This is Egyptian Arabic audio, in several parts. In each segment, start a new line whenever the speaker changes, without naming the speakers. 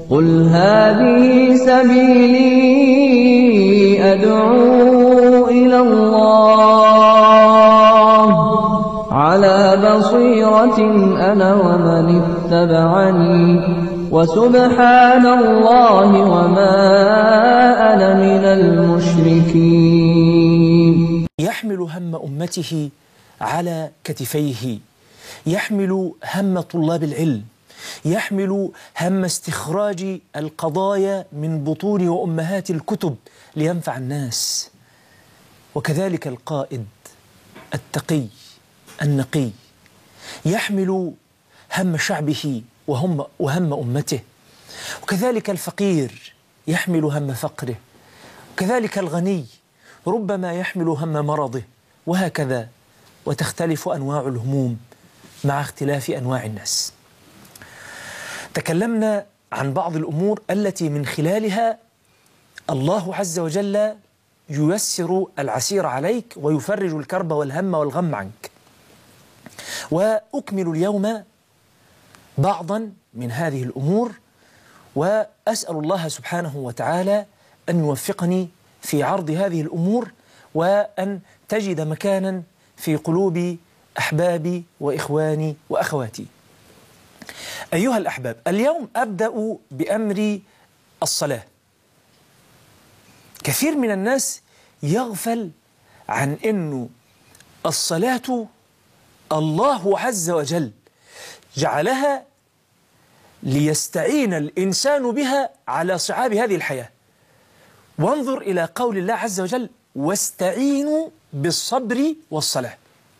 قل هذه سبيلي أدعو إلى الله على بصيرة أنا ومن اتبعني وسبحان الله وما أنا من المشركين
يحمل هم أمته على كتفيه يحمل هم طلاب العلم يحمل هم استخراج القضايا من بطون وأمهات الكتب لينفع الناس وكذلك القائد التقي النقي يحمل هم شعبه وهم وهم أمته وكذلك الفقير يحمل هم فقره وكذلك الغني ربما يحمل هم مرضه وهكذا وتختلف أنواع الهموم مع اختلاف أنواع الناس تكلمنا عن بعض الأمور التي من خلالها الله عز وجل ييسر العسير عليك ويفرج الكرب والهم والغم عنك وأكمل اليوم بعضا من هذه الأمور وأسأل الله سبحانه وتعالى أن يوفقني في عرض هذه الأمور وأن تجد مكانا في قلوب أحبابي وإخواني وأخواتي أيها الأحباب اليوم أبدأ بأمر الصلاة كثير من الناس يغفل عن أنه الصلاة الله عز وجل جعلها ليستعين الإنسان بها على صعاب هذه الحياة وانظر إلى قول الله عز وجل واستعينوا بالصبر والصلاة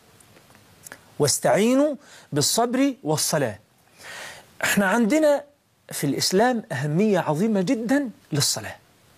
واستعينوا بالصبر والصلاة احنا عندنا في الإسلام أهمية عظيمة جدا للصلاة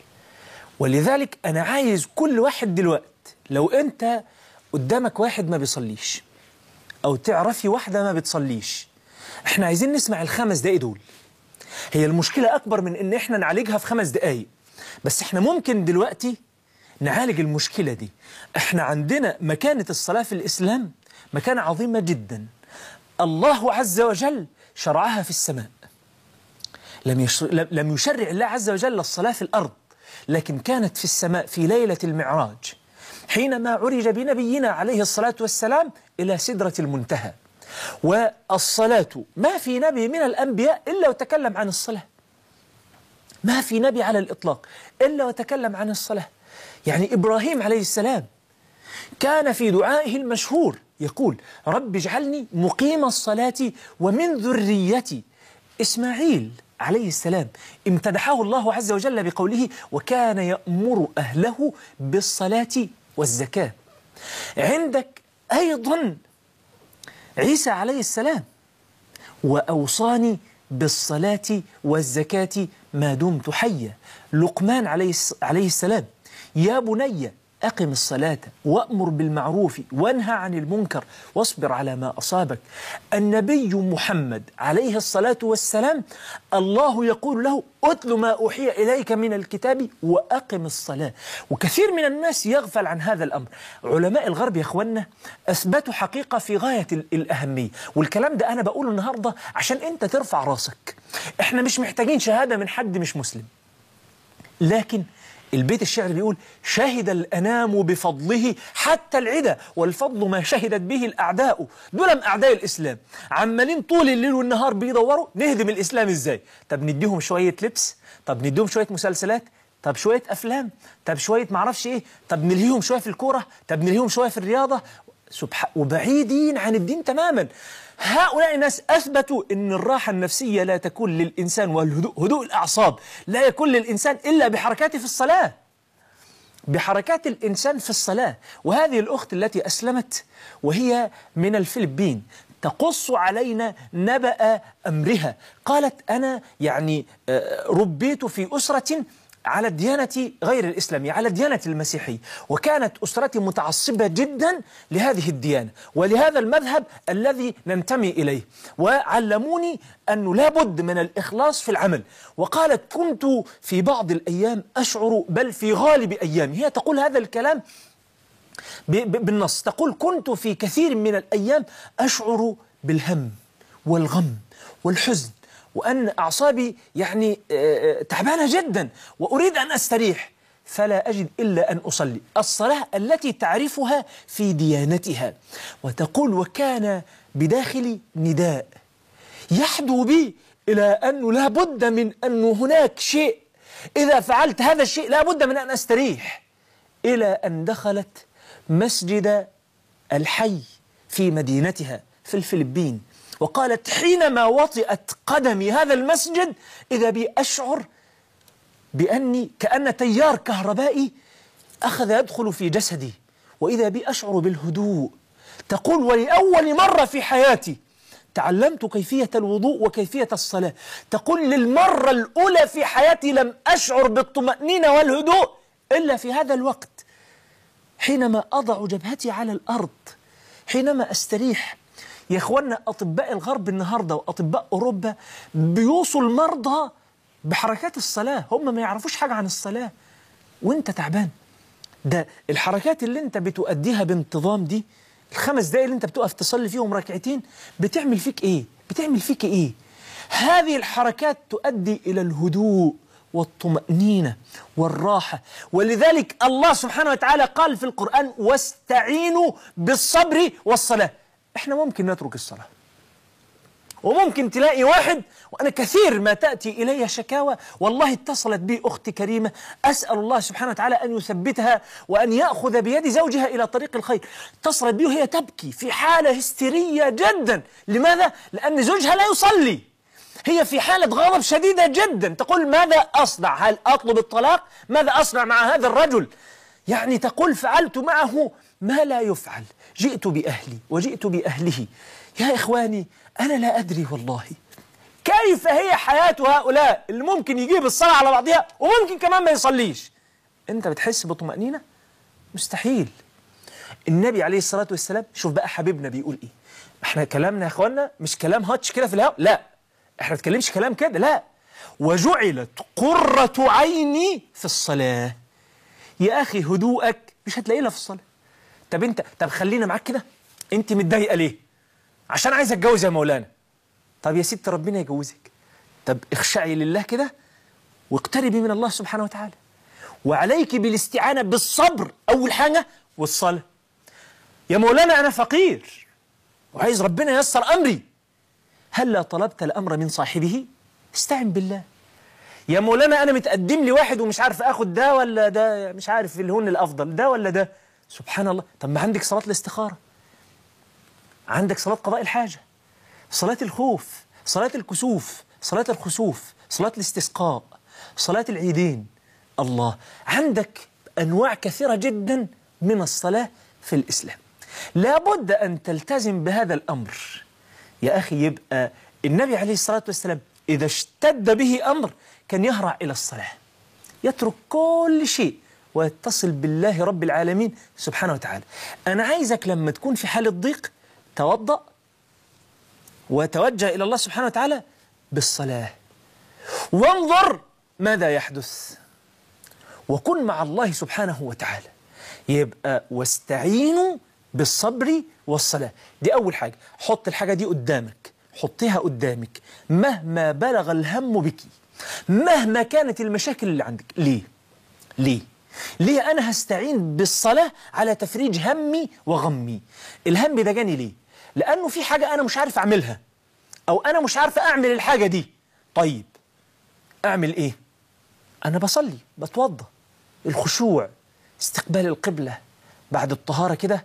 ولذلك أنا عايز كل واحد دلوقت لو أنت قدامك واحد ما بيصليش أو تعرفي واحدة ما بتصليش احنا عايزين نسمع الخمس دقايق دول هي المشكلة أكبر من إن احنا نعالجها في خمس دقايق بس احنا ممكن دلوقتي نعالج المشكلة دي احنا عندنا مكانة الصلاة في الإسلام مكانة عظيمة جدا الله عز وجل شرعها في السماء لم, يشر... لم يشرع الله عز وجل الصلاة في الأرض لكن كانت في السماء في ليلة المعراج حينما عرج بنبينا عليه الصلاة والسلام إلى سدرة المنتهى والصلاة ما في نبي من الأنبياء إلا وتكلم عن الصلاة ما في نبي على الإطلاق إلا وتكلم عن الصلاة يعني إبراهيم عليه السلام كان في دعائه المشهور يقول رب اجعلني مقيم الصلاة ومن ذريتي إسماعيل عليه السلام امتدحه الله عز وجل بقوله وكان يأمر أهله بالصلاة والزكاة عندك أيضا عيسى عليه السلام وأوصاني بالصلاة والزكاة ما دمت حيا لقمان عليه السلام يا بني أقم الصلاة وأمر بالمعروف وانهى عن المنكر واصبر على ما أصابك النبي محمد عليه الصلاة والسلام الله يقول له أتل ما أوحي إليك من الكتاب وأقم الصلاة وكثير من الناس يغفل عن هذا الأمر علماء الغرب يا أخوانا أثبتوا حقيقة في غاية الأهمية والكلام ده أنا بقوله النهاردة عشان أنت ترفع راسك إحنا مش محتاجين شهادة من حد مش مسلم لكن البيت الشعر بيقول شهد الأنام بفضله حتى العدا والفضل ما شهدت به الأعداء دولم أعداء الإسلام عمالين طول الليل والنهار بيدوروا نهدم الإسلام إزاي طب نديهم شوية لبس طب نديهم شوية مسلسلات طب شوية أفلام طب شوية معرفش إيه طب نلهيهم شوية في الكورة طب نلهيهم شوية في الرياضة سبحان وبعيدين عن الدين تماما هؤلاء الناس أثبتوا أن الراحة النفسية لا تكون للإنسان والهدوء هدوء الأعصاب لا يكون للإنسان إلا بحركاته في الصلاة بحركات الإنسان في الصلاة وهذه الأخت التي أسلمت وهي من الفلبين تقص علينا نبأ أمرها قالت أنا يعني ربيت في أسرة على الديانة غير الإسلامية على الديانة المسيحية وكانت أسرتي متعصبة جدا لهذه الديانة ولهذا المذهب الذي ننتمي إليه وعلموني أنه لا بد من الإخلاص في العمل وقالت كنت في بعض الأيام أشعر بل في غالب أيامي هي تقول هذا الكلام بالنص تقول كنت في كثير من الأيام أشعر بالهم والغم والحزن وأن أعصابي يعني آه، آه، تعبانة جدا وأريد أن أستريح فلا أجد إلا أن أصلي الصلاة التي تعرفها في ديانتها وتقول وكان بداخلي نداء يحدو بي إلى أنه لا بد من أن هناك شيء إذا فعلت هذا الشيء لا بد من أن أستريح إلى أن دخلت مسجد الحي في مدينتها في الفلبين وقالت حينما وطئت قدمي هذا المسجد إذا بي أشعر بأني كأن تيار كهربائي أخذ يدخل في جسدي وإذا بي أشعر بالهدوء تقول ولأول مرة في حياتي تعلمت كيفية الوضوء وكيفية الصلاة تقول للمرة الأولى في حياتي لم أشعر بالطمأنينة والهدوء إلا في هذا الوقت حينما أضع جبهتي على الأرض حينما أستريح يا إخوانا أطباء الغرب النهاردة وأطباء أوروبا بيوصوا المرضى بحركات الصلاة هم ما يعرفوش حاجة عن الصلاة وانت تعبان ده الحركات اللي انت بتؤديها بانتظام دي الخمس دقايق اللي انت بتقف تصلي فيهم ركعتين بتعمل فيك ايه بتعمل فيك ايه هذه الحركات تؤدي الى الهدوء والطمأنينة والراحة ولذلك الله سبحانه وتعالى قال في القرآن واستعينوا بالصبر والصلاة احنا ممكن نترك الصلاة وممكن تلاقي واحد وأنا كثير ما تأتي إلي شكاوى والله اتصلت بي أختي كريمة أسأل الله سبحانه وتعالى أن يثبتها وأن يأخذ بيد زوجها إلى طريق الخير اتصلت بي وهي تبكي في حالة هستيرية جدا لماذا؟ لأن زوجها لا يصلي هي في حالة غضب شديدة جدا تقول ماذا أصنع هل أطلب الطلاق ماذا أصنع مع هذا الرجل يعني تقول فعلت معه ما لا يفعل جئت بأهلي وجئت بأهله يا إخواني أنا لا أدري والله كيف هي حياة هؤلاء اللي ممكن يجيب الصلاة على بعضها وممكن كمان ما يصليش أنت بتحس بطمأنينة مستحيل النبي عليه الصلاة والسلام شوف بقى حبيبنا بيقول إيه احنا كلامنا يا إخوانا مش كلام هاتش كده في الهواء لا احنا ما بنتكلمش كلام كده لا وجعلت قرة عيني في الصلاة يا أخي هدوءك مش هتلاقيه إلا في الصلاة طب أنت طب خلينا معاك كده أنت متضايقة ليه عشان عايز اتجوز يا مولانا طب يا ست ربنا يجوزك طب اخشعي لله كده واقتربي من الله سبحانه وتعالى وعليك بالاستعانة بالصبر أول حاجة والصلاة يا مولانا أنا فقير وعايز ربنا ييسر أمري هلا طلبت الأمر من صاحبه استعن بالله يا مولانا أنا متقدم لي واحد ومش عارف آخد ده ولا ده مش عارف اللي هون الأفضل ده ولا ده سبحان الله طب ما عندك صلاة الاستخارة عندك صلاة قضاء الحاجة صلاة الخوف صلاة الكسوف صلاة الخسوف صلاة الاستسقاء صلاة العيدين الله عندك أنواع كثيرة جدا من الصلاة في الإسلام لابد أن تلتزم بهذا الأمر يا أخي يبقى النبي عليه الصلاة والسلام إذا اشتد به أمر كان يهرع إلى الصلاة يترك كل شيء ويتصل بالله رب العالمين سبحانه وتعالى أنا عايزك لما تكون في حالة ضيق توضأ وتوجه إلى الله سبحانه وتعالى بالصلاة وانظر ماذا يحدث وكن مع الله سبحانه وتعالى يبقى واستعينوا بالصبر والصلاة دي أول حاجة حط الحاجة دي قدامك حطيها قدامك مهما بلغ الهم بك مهما كانت المشاكل اللي عندك ليه؟ ليه؟ ليه أنا هستعين بالصلاة على تفريج همي وغمي الهم ده جاني ليه؟ لأنه في حاجة أنا مش عارف أعملها أو أنا مش عارف أعمل الحاجة دي طيب أعمل إيه؟ أنا بصلي بتوضى الخشوع استقبال القبلة بعد الطهارة كده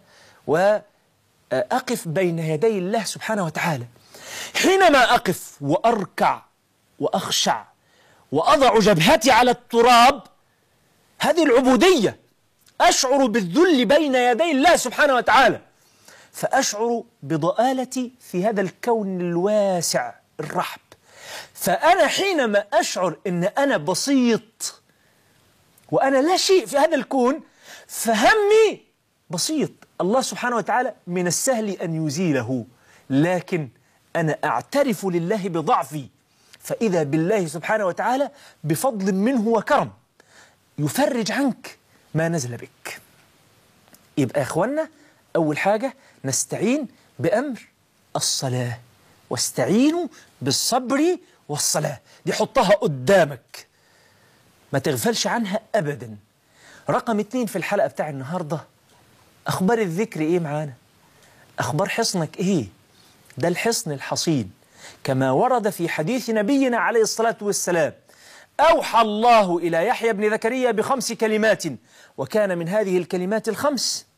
وأقف بين يدي الله سبحانه وتعالى حينما أقف وأركع وأخشع وأضع جبهتي على التراب هذه العبودية أشعر بالذل بين يدي الله سبحانه وتعالى فأشعر بضآلتي في هذا الكون الواسع الرحب فأنا حينما أشعر أن أنا بسيط وأنا لا شيء في هذا الكون فهمي بسيط الله سبحانه وتعالى من السهل أن يزيله لكن أنا أعترف لله بضعفي فإذا بالله سبحانه وتعالى بفضل منه وكرم يفرج عنك ما نزل بك يبقى يا إخوانا أول حاجة نستعين بأمر الصلاة واستعينوا بالصبر والصلاة دي حطها قدامك ما تغفلش عنها أبدا رقم اتنين في الحلقة بتاع النهاردة أخبار الذكر إيه معانا أخبار حصنك إيه ده الحصن الحصين كما ورد في حديث نبينا عليه الصلاة والسلام أوحى الله إلى يحيى بن زكريا بخمس كلمات وكان من هذه الكلمات الخمس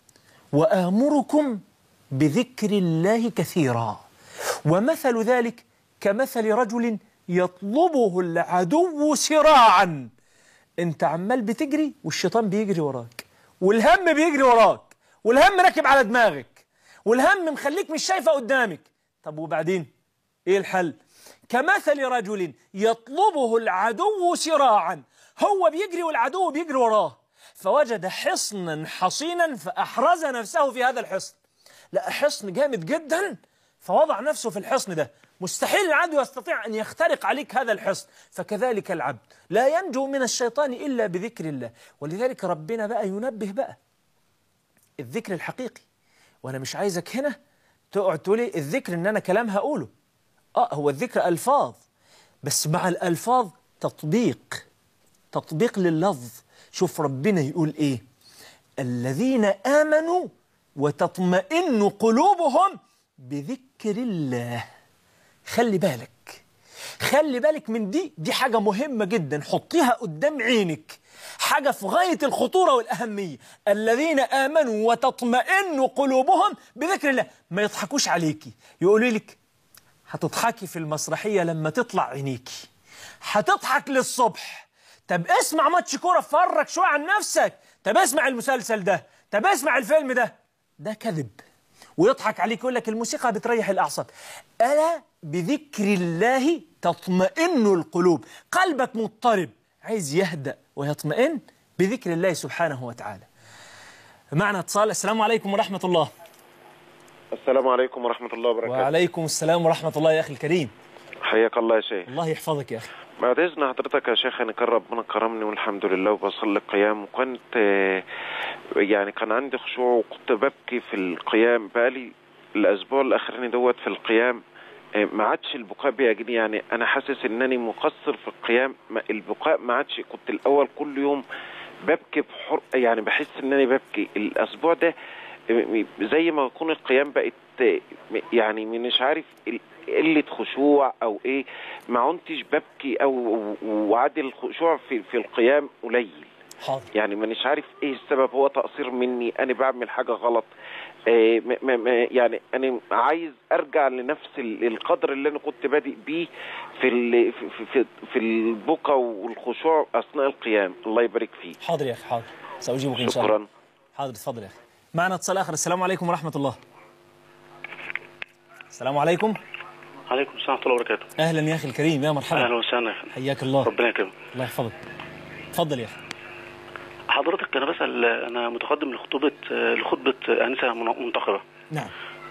وآمركم بذكر الله كثيرا ومثل ذلك كمثل رجل يطلبه العدو سراعا انت عمال بتجري والشيطان بيجري وراك والهم بيجري وراك والهم راكب على دماغك والهم مخليك مش شايفه قدامك طب وبعدين ايه الحل كمثل رجل يطلبه العدو سراعا هو بيجري والعدو بيجري وراه فوجد حصنا حصينا فأحرز نفسه في هذا الحصن لقى حصن جامد جدا فوضع نفسه في الحصن ده مستحيل العدو يستطيع أن يخترق عليك هذا الحصن فكذلك العبد لا ينجو من الشيطان إلا بذكر الله ولذلك ربنا بقى ينبه بقى الذكر الحقيقي وأنا مش عايزك هنا تقعد تقولي الذكر إن أنا كلام هقوله آه هو الذكر ألفاظ بس مع الألفاظ تطبيق تطبيق لللفظ شوف ربنا يقول إيه الذين آمنوا وتطمئن قلوبهم بذكر الله خلي بالك خلي بالك من دي دي حاجة مهمة جدا حطيها قدام عينك حاجة في غاية الخطورة والأهمية الذين آمنوا وتطمئن قلوبهم بذكر الله ما يضحكوش عليكي يقولوا لك هتضحكي في المسرحية لما تطلع عينيكي هتضحك للصبح طب اسمع ماتش كورة فرج شوية عن نفسك طب اسمع المسلسل ده طب اسمع الفيلم ده ده كذب ويضحك عليك يقول لك الموسيقى بتريح الأعصاب ألا بذكر الله تطمئن القلوب قلبك مضطرب عايز يهدأ ويطمئن بذكر الله سبحانه وتعالى معنا اتصال السلام عليكم ورحمة الله
السلام عليكم ورحمة الله وبركاته
وعليكم السلام ورحمة الله يا أخي الكريم
حياك الله يا شيخ
الله يحفظك يا أخي
بعد إذن حضرتك يا شيخ أنا كان ربنا كرمني والحمد لله وبصلي القيام وكنت آه، يعني كان عندي خشوع وكنت ببكي في القيام بقالي الأسبوع الأخراني دوت في القيام آه، ما عادش البكاء بيجني يعني أنا حاسس إنني مقصر في القيام ما- البكاء ما عادش كنت الأول كل يوم ببكي بحر يعني بحس إنني ببكي الأسبوع ده آه، زي ما يكون القيام بقت آه، يعني مش عارف ال- قلة خشوع أو إيه ما عدتش ببكي أو وعادي الخشوع في في القيام قليل
حاضر
يعني مانيش عارف ايه السبب هو تقصير مني انا بعمل حاجه غلط آه، م- م- م- يعني انا عايز ارجع لنفس ال- القدر اللي انا كنت بادئ بيه في ال- في في, في, في البكا والخشوع اثناء القيام الله يبارك فيه
حاضر يا أخي حاضر سأجيبك إن شاء الله
شكرا
حاضر اتفضل يا أخي معنا اتصال آخر السلام عليكم ورحمة الله السلام عليكم
عليكم السلام ورحمة الله وبركاته
أهلا يا أخي الكريم يا
أهلا
مرحبا
وسهلا يا فندم.
حياك الله
ربنا يكرمك
الله يحفظك اتفضل يا أخي
حضرتك أنا بسأل أنا متقدم لخطوبة لخطبة أنسة من- منتخبة
نعم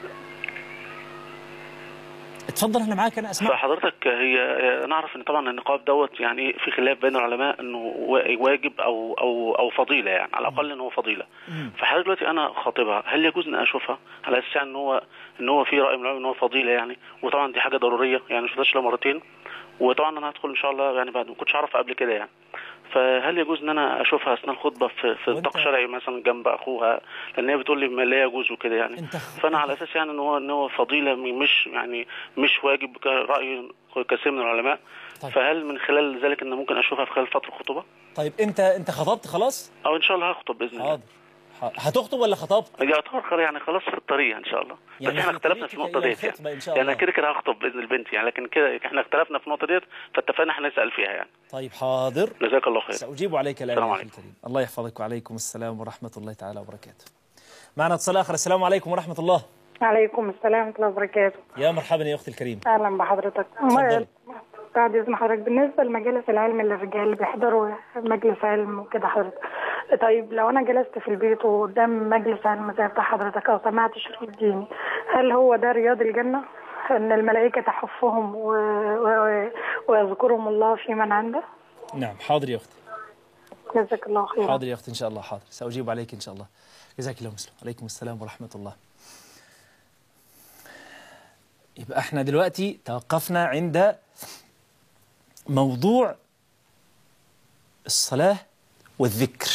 اتفضل أنا معاك أنا أسمع
فحضرتك هي أنا أعرف إن طبعا النقاب دوت يعني في خلاف بين العلماء إنه وا- واجب أو أو أو فضيلة يعني على الأقل إن هو فضيلة
مم.
فحضرتك دلوقتي أنا خاطبها هل يجوز إن أشوفها على أساس يعني إن هو إن هو في رأي من العلماء إن هو فضيلة يعني وطبعا دي حاجة ضرورية يعني مش شفتهاش إلا مرتين وطبعا أنا هدخل إن شاء الله يعني بعد ما كنتش أعرفها قبل كده يعني فهل يجوز ان انا اشوفها اثناء الخطبه في في
وأنت-
نطاق شرعي مثلا جنب اخوها لان هي بتقول لي ما لا يجوز وكده يعني
أنت-
فانا على اساس يعني ان هو ان هو فضيله م- مش يعني مش واجب كراي كثير من العلماء
طيب.
فهل من خلال ذلك ان ممكن اشوفها في خلال فتره الخطوبه
طيب أنت أنت خطبت خلاص
او ان شاء الله هخطب باذن الله
حاضر ح- هتخطب ولا خطبت
يعتبر خلاص يعني خلاص في الطريق ان شاء الله
يعني
بس احنا
في
اختلفنا
طريقك
في النقطه
إلى
ديت يعني
الخطبة إن شاء
يعني
الله.
أنا كده كده هخطب باذن البنت يعني لكن كده احنا اختلفنا في النقطه ديت فاتفقنا احنا نسال فيها يعني
طيب حاضر
جزاك الله خير
سأجيب عليك الآن
السلام
يا أخي
عليكم.
الكريم الله يحفظك وعليكم السلام ورحمة الله تعالى وبركاته معنا اتصال آخر السلام عليكم ورحمة الله
عليكم السلام ورحمة الله وبركاته
يا مرحبا يا أختي الكريمة
أهلا بحضرتك
اتفضلي.
بعد إذن حضرتك بالنسبة لمجالس العلم اللي الرجال اللي بيحضروا مجلس علم وكده حضرتك طيب لو أنا جلست في البيت وقدام مجلس علم زي بتاع حضرتك أو سمعت شريط ديني هل هو ده رياض الجنة؟ إن الملائكة تحفهم و... و... ويذكرهم الله في من عنده؟
نعم حاضر يا أختي
جزاك الله خيرا
حاضر يا أختي إن شاء الله حاضر سأجيب عليك إن شاء الله جزاك الله مسلم عليكم السلام ورحمة الله يبقى احنا دلوقتي توقفنا عند موضوع الصلاة والذكر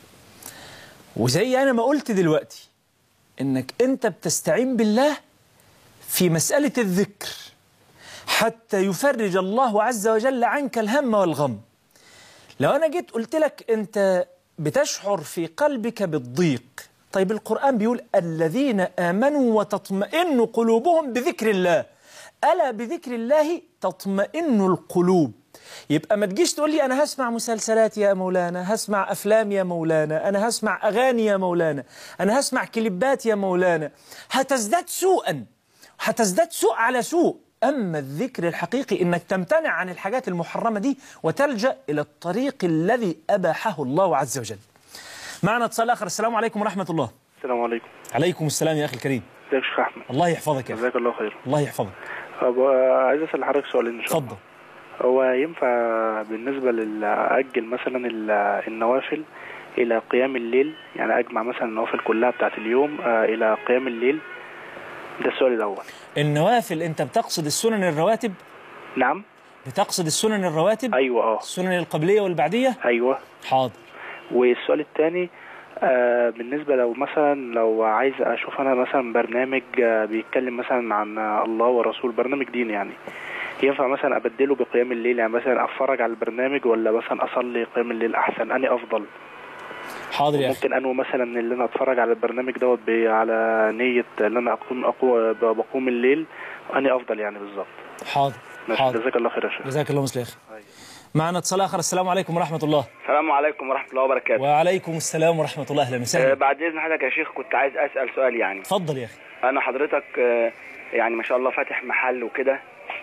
وزي أنا ما قلت دلوقتي إنك أنت بتستعين بالله في مسألة الذكر حتى يفرج الله عز وجل عنك الهم والغم لو أنا جيت قلت لك أنت بتشعر في قلبك بالضيق طيب القرآن بيقول الذين آمنوا وتطمئن قلوبهم بذكر الله ألا بذكر الله تطمئن القلوب يبقى ما تجيش تقول لي أنا هسمع مسلسلات يا مولانا هسمع أفلام يا مولانا أنا هسمع أغاني يا مولانا أنا هسمع كليبات يا مولانا هتزداد سوءا هتزداد سوء على سوء أما الذكر الحقيقي إنك تمتنع عن الحاجات المحرمة دي وتلجأ إلى الطريق الذي أباحه الله عز وجل معنا اتصال آخر السلام عليكم ورحمة الله
السلام عليكم
عليكم السلام يا أخي الكريم
ازيك يا شيخ احمد
الله يحفظك يا أخي
جزاك الله خير
الله يحفظك
طب عايز اسال حضرتك سؤالين ان شاء الله
اتفضل
هو ينفع بالنسبه للاجل مثلا ال- النوافل الى قيام الليل يعني اجمع مثلا النوافل كلها بتاعت اليوم آه، الى قيام الليل ده السؤال الاول
النوافل أنت بتقصد السنن الرواتب
نعم
بتقصد السنن الرواتب
ايوه اه
السنن القبلية والبعدية
ايوه
حاضر
والسؤال الثاني آه بالنسبة لو مثلا لو عايز أشوف أنا مثلا برنامج آه بيتكلم مثلا عن آه الله ورسول برنامج دين يعني ينفع مثلا أبدله بقيام الليل يعني مثلا أتفرج على البرنامج ولا مثلا أصلي قيام الليل أحسن أني أفضل
حاضر يا أخي
ممكن أنو مثلا اللي أنا أتفرج على البرنامج دوت ب- على نية إن أنا أقوم أقوم بقوم الليل أني أفضل يعني بالظبط
حاضر
ماشي
حاضر
جزاك الله خير يا شيخ
جزاك الله مثل يا أخي معنا اتصال آخر السلام عليكم ورحمة الله
السلام عليكم ورحمة الله وبركاته
وعليكم السلام ورحمة الله أهلا
آه،
وسهلا
بعد إذن حضرتك يا شيخ كنت عايز أسأل سؤال يعني
اتفضل يا أخي
أنا حضرتك آه، يعني ما شاء الله فاتح محل وكده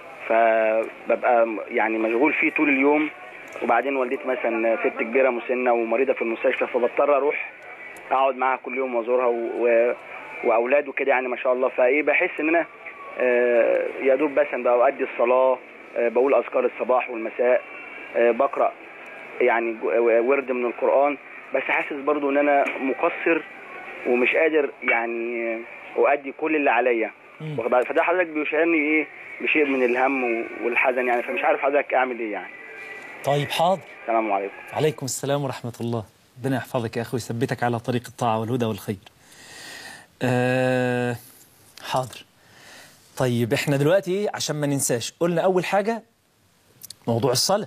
فببقى م- يعني مشغول فيه طول اليوم وبعدين والدتي مثلا ست كبيرة مسنة ومريضة في المستشفى فبضطر أروح أقعد معاها كل يوم وأزورها و... و... وأولاد وكده يعني ما شاء الله فإيه بحس إن أنا آه، يا دوب مثلا بقى أؤدي الصلاة آه، بقول أذكار الصباح والمساء آه، بقرأ يعني جو- ورد من القرآن بس حاسس برضو ان انا مقصر ومش قادر يعني اؤدي كل اللي عليا
مم.
واخد بالك؟ فده حضرتك بيشعرني ايه بشيء من الهم و- والحزن يعني فمش عارف حضرتك اعمل ايه يعني
طيب حاضر
السلام عليكم
عليكم السلام ورحمة الله ربنا يحفظك يا أخي ويثبتك على طريق الطاعة والهدى والخير أه حاضر طيب احنا دلوقتي عشان ما ننساش قلنا أول حاجة موضوع الصلاة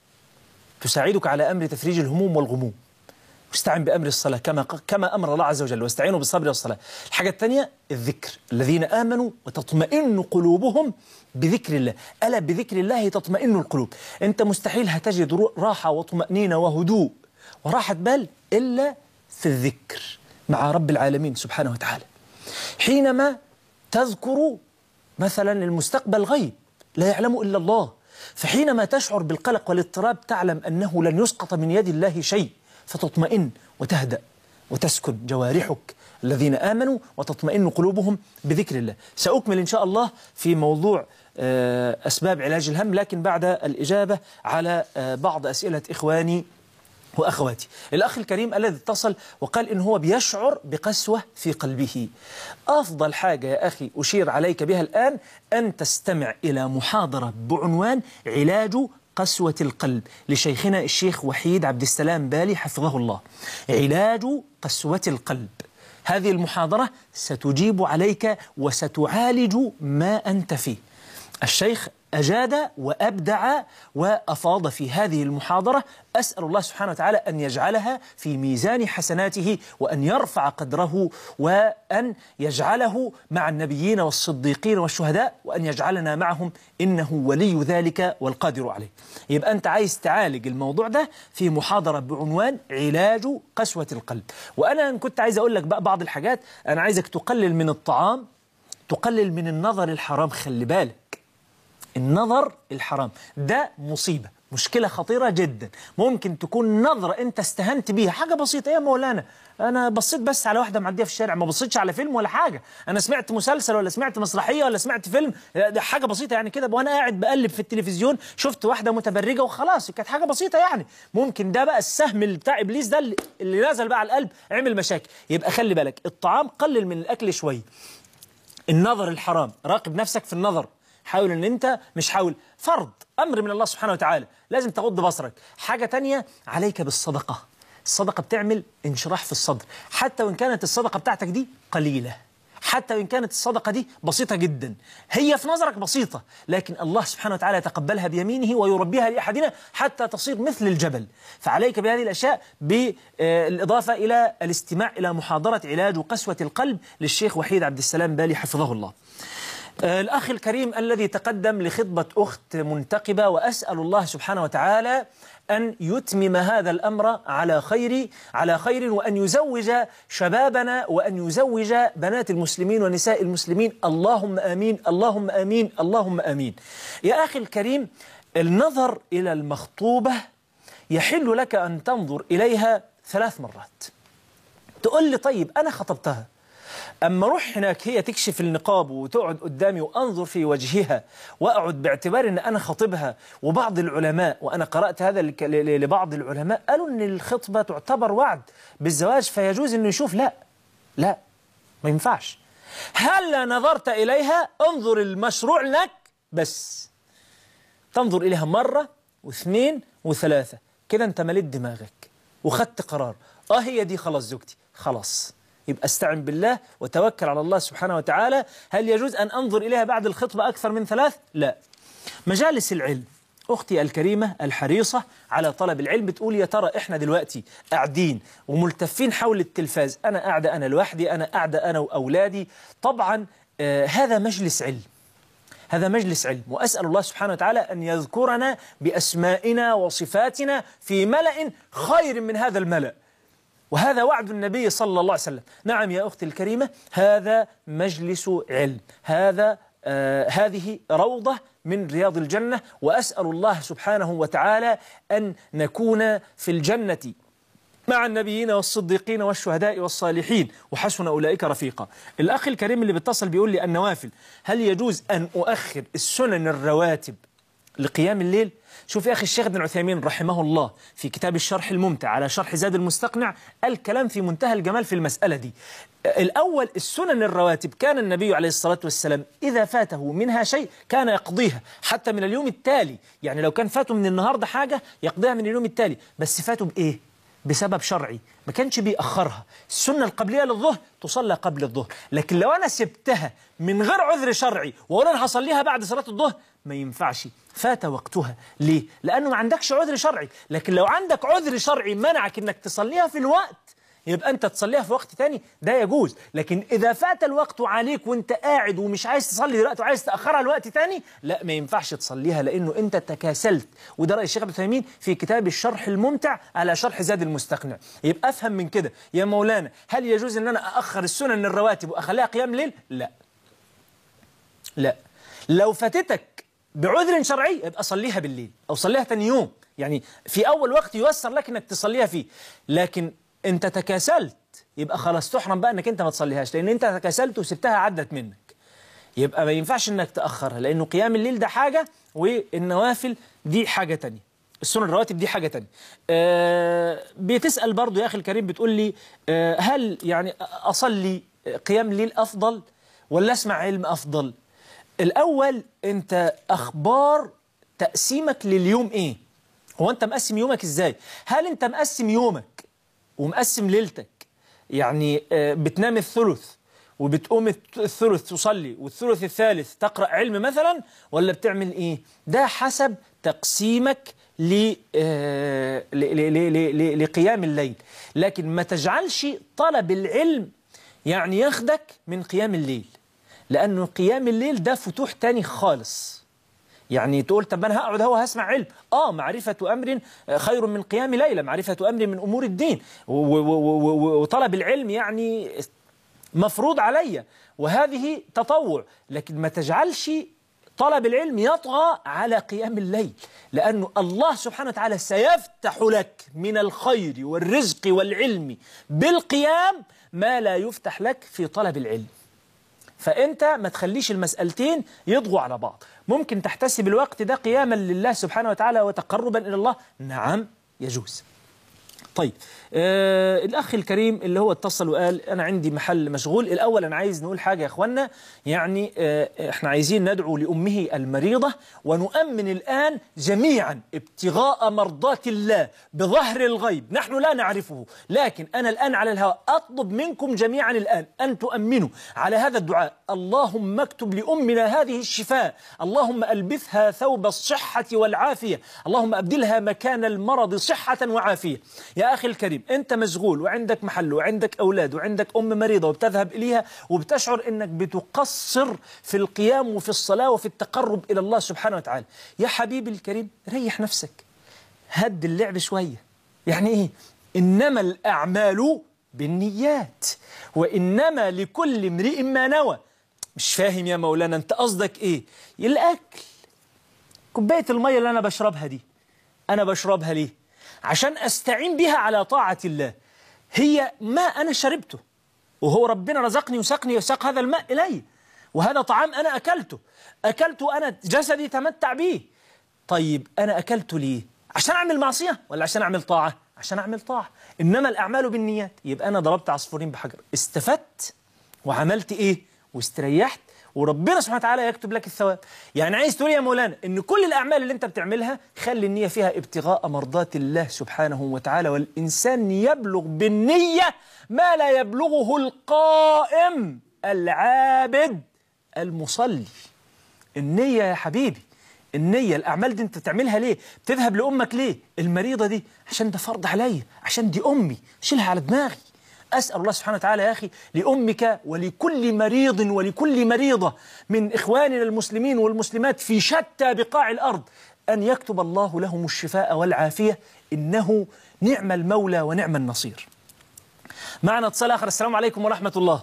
تساعدك على أمر تفريج الهموم والغموم واستعن بأمر الصلاة كما كما أمر الله عز وجل واستعينوا بالصبر والصلاة الحاجة الثانية الذكر الذين آمنوا وتطمئن قلوبهم بذكر الله ألا بذكر الله تطمئن القلوب أنت مستحيل هتجد رو- راحة وطمأنينة وهدوء وراحة بال إلا في الذكر مع رب العالمين سبحانه وتعالى حينما تذكر مثلا المستقبل غيب لا يعلم إلا الله فحينما تشعر بالقلق والاضطراب تعلم أنه لن يسقط من يد الله شيء فتطمئن وتهدأ وتسكن جوارحك الذين آمنوا وتطمئن قلوبهم بذكر الله سأكمل إن شاء الله في موضوع آه، أسباب علاج الهم لكن بعد الإجابة على آه، بعض أسئلة إخواني وأخواتي الأخ الكريم الذي اتصل وقال إن هو بيشعر بقسوة في قلبه أفضل حاجة يا أخي أشير عليك بها الآن أن تستمع إلى محاضرة بعنوان علاج قسوة القلب لشيخنا الشيخ وحيد عبد السلام بالي حفظه الله علاج قسوة القلب هذه المحاضرة ستجيب عليك وستعالج ما أنت فيه الشيخ أجاد وأبدع وأفاض في هذه المحاضرة أسأل الله سبحانه وتعالى أن يجعلها في ميزان حسناته وأن يرفع قدره وأن يجعله مع النبيين والصديقين والشهداء وأن يجعلنا معهم إنه ولي ذلك والقادر عليه يبقى أنت عايز تعالج الموضوع ده في محاضرة بعنوان علاج قسوة القلب وأنا كنت عايز أقول لك بقى بعض الحاجات أنا عايزك تقلل من الطعام تقلل من النظر الحرام خلي بالك النظر الحرام ده مصيبة مشكلة خطيرة جدا ممكن تكون نظرة انت استهنت بيها حاجة بسيطة يا مولانا انا بصيت بس على واحدة معدية في الشارع ما بصيتش على فيلم ولا حاجة انا سمعت مسلسل ولا سمعت مسرحية ولا سمعت فيلم ده حاجة بسيطة يعني كده وانا قاعد بقلب في التلفزيون شفت واحدة متبرجة وخلاص كانت حاجة بسيطة يعني ممكن ده بقى السهم اللي بتاع ابليس ده اللي- اللي نزل بقى على القلب عمل مشاكل يبقى خلي بالك الطعام قلل من الاكل شوية النظر الحرام راقب نفسك في النظر حاول ان انت مش حاول فرض امر من الله سبحانه وتعالى لازم تغض بصرك حاجة تانية عليك بالصدقة الصدقة بتعمل انشراح في الصدر حتى وإن كانت الصدقة بتاعتك دي قليلة حتى وإن كانت الصدقة دي بسيطة جدا هي في نظرك بسيطة لكن الله سبحانه وتعالى يتقبلها بيمينه ويربيها لأحدنا حتى تصير مثل الجبل فعليك بهذه الأشياء بالإضافة إلى الاستماع إلى محاضرة علاج قسوة القلب للشيخ وحيد عبد السلام بالي حفظه الله آه، الأخ الكريم الذي تقدم لخطبة أخت منتقبة وأسأل الله سبحانه وتعالى أن يتمم هذا الأمر على خير على خير وأن يزوج شبابنا وأن يزوج بنات المسلمين ونساء المسلمين اللهم آمين اللهم آمين اللهم آمين يا أخي الكريم النظر إلى المخطوبة يحل لك أن تنظر إليها ثلاث مرات تقول لي طيب أنا خطبتها أما أروح هناك هي تكشف النقاب وتقعد قدامي وأنظر في وجهها وأقعد باعتبار أن أنا خطبها وبعض العلماء وأنا قرأت هذا لك- ل- ل- لبعض العلماء قالوا أن الخطبة تعتبر وعد بالزواج فيجوز أنه يشوف لا لا ما ينفعش هل نظرت إليها انظر المشروع لك بس تنظر إليها مرة واثنين وثلاثة كده أنت مليت دماغك وخدت قرار آه هي دي خلاص زوجتي خلاص يبقى استعن بالله وتوكل على الله سبحانه وتعالى هل يجوز أن أنظر إليها بعد الخطبة أكثر من ثلاث؟ لا مجالس العلم أختي الكريمة الحريصة على طلب العلم بتقول يا ترى إحنا دلوقتي قاعدين وملتفين حول التلفاز أنا قاعدة أنا لوحدي أنا قاعدة أنا وأولادي طبعا آه هذا مجلس علم هذا مجلس علم وأسأل الله سبحانه وتعالى أن يذكرنا بأسمائنا وصفاتنا في ملأ خير من هذا الملأ وهذا وعد النبي صلى الله عليه وسلم نعم يا أختي الكريمة هذا مجلس علم هذا آه هذه روضة من رياض الجنة وأسأل الله سبحانه وتعالى أن نكون في الجنة مع النبيين والصديقين والشهداء والصالحين وحسن أولئك رفيقا الأخ الكريم اللي بيتصل بيقول لي النوافل هل يجوز أن أؤخر السنن الرواتب لقيام الليل شوف يا أخي الشيخ ابن عثيمين رحمه الله في كتاب الشرح الممتع على شرح زاد المستقنع الكلام في منتهى الجمال في المسألة دي الأول السنن الرواتب كان النبي عليه الصلاة والسلام إذا فاته منها شيء كان يقضيها حتى من اليوم التالي يعني لو كان فاته من النهاردة حاجة يقضيها من اليوم التالي بس فاته بإيه؟ بسبب شرعي ما كانش بيأخرها السنة القبلية للظهر تصلى قبل الظهر لكن لو أنا سبتها من غير عذر شرعي وأقول أنا هصليها بعد صلاة الظهر ما ينفعش فات وقتها ليه؟ لأنه ما عندكش عذر شرعي لكن لو عندك عذر شرعي منعك أنك تصليها في الوقت يبقى أنت تصليها في وقت تاني ده يجوز لكن إذا فات الوقت عليك وأنت قاعد ومش عايز تصلي دلوقتي وعايز تأخرها لوقت تاني لا ما ينفعش تصليها لأنه أنت تكاسلت وده رأي الشيخ ابن تيمين في كتاب الشرح الممتع على شرح زاد المستقنع يبقى أفهم من كده يا مولانا هل يجوز أن أنا أأخر السنن الرواتب وأخليها قيام ليل لا لا لو فاتتك بعذر شرعي يبقى صليها بالليل أو صليها تاني يوم يعني في أول وقت ييسر لك أنك تصليها فيه لكن أنت تكاسلت يبقى خلاص تحرم بقى أنك أنت ما تصليهاش لأن أنت تكاسلت وسبتها عدت منك يبقى ما ينفعش أنك تأخرها لأنه قيام الليل ده حاجة والنوافل دي حاجة تانية السنن الرواتب دي حاجة تانية آه بتسأل برضو يا أخي الكريم بتقول لي آه هل يعني أصلي قيام الليل أفضل ولا أسمع علم أفضل الأول أنت أخبار تقسيمك لليوم إيه هو أنت مقسم يومك إزاي هل أنت مقسم يومك ومقسم ليلتك يعني آه بتنام الثلث وبتقوم الثلث تصلي والثلث الثالث تقرأ علم مثلا ولا بتعمل إيه ده حسب تقسيمك ل آه لقيام الليل لكن ما تجعلش طلب العلم يعني ياخدك من قيام الليل لأنه قيام الليل ده فتوح تاني خالص يعني تقول طب أنا هقعد هو هسمع علم آه معرفة أمر خير من قيام ليلة معرفة أمر من أمور الدين وطلب العلم يعني مفروض علي وهذه تطوع لكن ما تجعلش طلب العلم يطغى على قيام الليل لأنه الله سبحانه وتعالى سيفتح لك من الخير والرزق والعلم بالقيام ما لا يفتح لك في طلب العلم فأنت ما تخليش المسألتين يضغوا على بعض ممكن تحتسب الوقت ده قياما لله سبحانه وتعالى وتقربا إلى الله نعم يجوز طيب آه الأخ الكريم اللي هو اتصل وقال أنا عندي محل مشغول الأول أنا عايز نقول حاجة يا أخوانا يعني آه إحنا عايزين ندعو لأمه المريضة ونؤمن الآن جميعا ابتغاء مرضات الله بظهر الغيب نحن لا نعرفه لكن أنا الآن على الهواء أطلب منكم جميعا الآن أن تؤمنوا على هذا الدعاء اللهم اكتب لأمنا هذه الشفاء اللهم ألبثها ثوب الصحة والعافية اللهم أبدلها مكان المرض صحة وعافية يا أخي الكريم أنت مشغول وعندك محل وعندك أولاد وعندك أم مريضة وبتذهب إليها وبتشعر أنك بتقصر في القيام وفي الصلاة وفي التقرب إلى الله سبحانه وتعالى يا حبيبي الكريم ريح نفسك هد اللعب شوية يعني إيه إنما الأعمال بالنيات وإنما لكل امرئ ما نوى مش فاهم يا مولانا أنت قصدك إيه الأكل كوباية المية اللي أنا بشربها دي أنا بشربها ليه عشان أستعين بها على طاعة الله هي ما أنا شربته وهو ربنا رزقني وسقني وساق هذا الماء إلي وهذا طعام أنا أكلته أكلته أنا جسدي تمتع به طيب أنا أكلته ليه عشان أعمل معصية ولا عشان أعمل طاعة عشان أعمل طاعة إنما الأعمال بالنيات يبقى أنا ضربت عصفورين بحجر استفدت وعملت إيه واستريحت وربنا سبحانه وتعالى يكتب لك الثواب يعني عايز تقول يا مولانا ان كل الاعمال اللي انت بتعملها خلي النيه فيها ابتغاء مرضات الله سبحانه وتعالى والانسان يبلغ بالنيه ما لا يبلغه القائم العابد المصلي النيه يا حبيبي النية الأعمال دي أنت بتعملها ليه؟ بتذهب لأمك ليه؟ المريضة دي عشان ده فرض عليا عشان دي أمي شيلها على دماغي أسأل الله سبحانه وتعالى يا أخي لأمك ولكل مريض ولكل مريضة من إخواننا المسلمين والمسلمات في شتى بقاع الأرض أن يكتب الله لهم الشفاء والعافية إنه نعم المولى ونعم النصير معنا اتصال آخر السلام عليكم ورحمة الله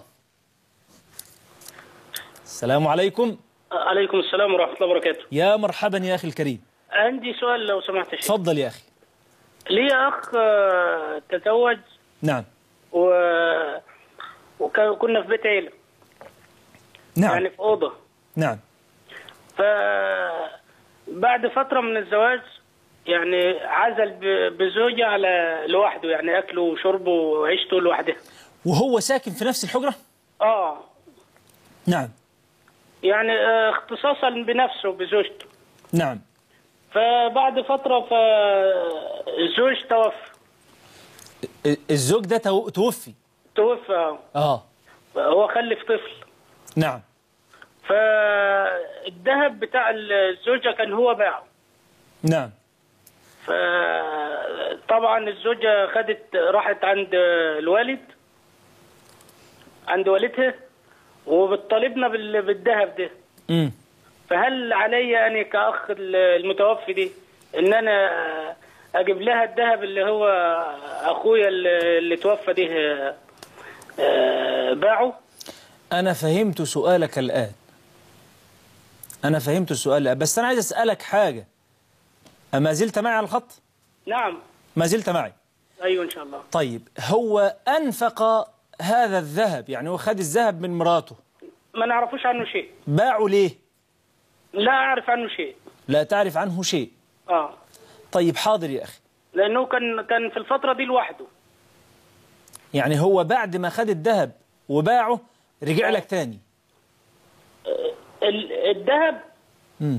السلام عليكم
عليكم السلام ورحمة الله وبركاته
يا مرحبا يا أخي الكريم
عندي سؤال لو سمحت يا شيخ
تفضل يا أخي
لي أخ آه، تزوج
نعم
و... وكنا في بيت عيلة
نعم
يعني في أوضة
نعم
ف بعد فترة من الزواج يعني عزل ب- بزوجة على لوحده يعني أكله وشربه وعيشته لوحده
وهو ساكن في نفس الحجرة
اه
نعم
يعني آه، اختصاصا بنفسه بزوجته
نعم
فبعد فترة فالزوج توفى
الزوج ده تو- توفي
توفى آه.
اه
هو خلف طفل
نعم
فالذهب بتاع الزوجة كان هو باعه
نعم
فطبعا الزوجة خدت راحت عند الوالد عند والدها وبتطالبنا بال- بالذهب ده
امم
فهل علي أنا كأخ المتوفي دي إن أنا أجيب لها الذهب اللي هو أخويا اللي اللي توفى ده آه، باعه
أنا فهمت سؤالك الآن أنا فهمت السؤال الآن بس أنا عايز أسألك حاجة أما زلت معي على الخط؟
نعم
ما زلت معي
أيوة إن شاء الله
طيب هو أنفق هذا الذهب يعني هو خد الذهب من مراته
ما نعرفوش عنه شيء
باعه ليه؟
لا أعرف عنه شيء
لا تعرف عنه شيء
آه
طيب حاضر يا أخي
لأنه كان كان في الفترة دي لوحده
يعني هو بعد ما خد الذهب وباعه رجع لك تاني
ال- الذهب
مم.